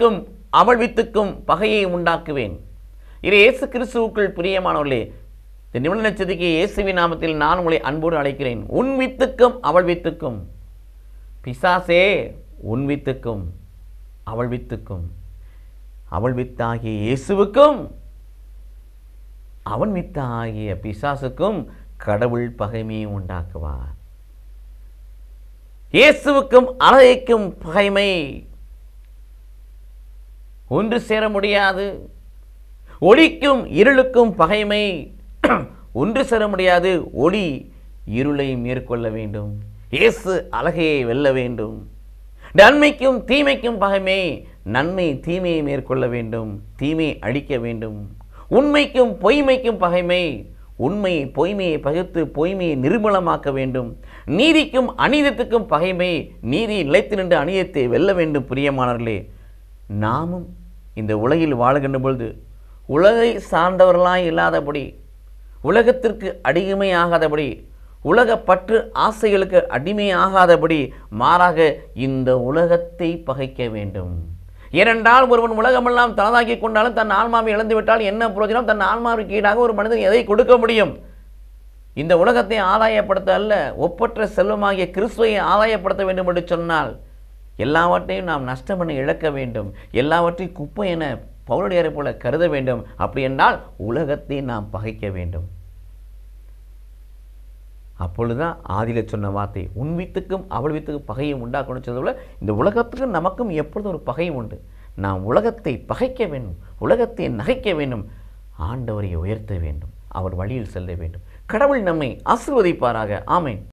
வித்துக்கும் அவள் வித்துக்கும் பகையை உண்டாக்குவேன் இது இயேசு கிறிஸ்துவுக்குள் பிரியமானவர்களே இந்த நிமிட நட்சத்திரிக்கு இயேசுவின் நாமத்தில் நான் உங்களை அன்போடு அழைக்கிறேன் உன் வித்துக்கும் அவள் வித்துக்கும் பிசாசே உன் வித்துக்கும் அவள் வித்துக்கும் அவள் வித்தாகிய இயேசுவுக்கும் அவன் வித்தாகிய பிசாசுக்கும் கடவுள் பகைமையை உண்டாக்குவார் இயேசுவுக்கும் அழகைக்கும் பகைமை ஒன்று சேர முடியாது ஒளிக்கும் இருளுக்கும் பகைமை ஒன்று சேர முடியாது ஒளி இருளை மேற்கொள்ள வேண்டும் இயேசு அழகையை வெல்ல வேண்டும் நன்மைக்கும் தீமைக்கும் பகைமை நன்மை தீமையை மேற்கொள்ள வேண்டும் தீமையை அழிக்க வேண்டும் உண்மைக்கும் பொய்மைக்கும் பகைமை உண்மை பொய்மையை பகிர்த்து பொய்மையை நிர்மூலமாக்க வேண்டும் நீதிக்கும் அநீதத்துக்கும் பகைமை நீதி நிலைத்து நின்று அநீதத்தை வெல்ல வேண்டும் பிரியமானவர்களே நாமும் இந்த உலகில் வாழுகின்ற பொழுது உலகை சார்ந்தவர்களாய் இல்லாதபடி உலகத்திற்கு அடிமையாகாதபடி உலக பற்று ஆசைகளுக்கு அடிமையாகாதபடி மாறாக இந்த உலகத்தை பகைக்க வேண்டும் ஏனென்றால் ஒருவன் உலகமெல்லாம் தனதாக்கி கொண்டாலும் தன் ஆன்மாவை இழந்து விட்டால் என்ன பிரயோஜனம் தன் ஆன்மாவிற்கு ஈடாக ஒரு மனிதன் எதை கொடுக்க முடியும் இந்த உலகத்தை ஆதாயப்படுத்த அல்ல ஒப்பற்ற செல்வமாகிய கிறிஸ்துவை ஆதாயப்படுத்த வேண்டும் என்று சொன்னால் எல்லாவற்றையும் நாம் நஷ்டம் பண்ணி இழக்க வேண்டும் எல்லாவற்றையும் குப்பை என பவுலடியாரை போல கருத வேண்டும் அப்படி என்றால் உலகத்தை நாம் பகைக்க வேண்டும் அப்பொழுதுதான் ஆதியில் சொன்ன வார்த்தை உன் வீத்துக்கும் அவள் வீத்துக்கும் பகையை உண்டாக்கணும் சொன்னது போல இந்த உலகத்துக்கும் நமக்கும் எப்பொழுதும் ஒரு பகை உண்டு நாம் உலகத்தை பகைக்க வேண்டும் உலகத்தை நகைக்க வேண்டும் ஆண்டவரை உயர்த்த வேண்டும் அவர் வழியில் செல்ல வேண்டும் கடவுள் நம்மை ஆசிர்வதிப்பாராக ஆமேன்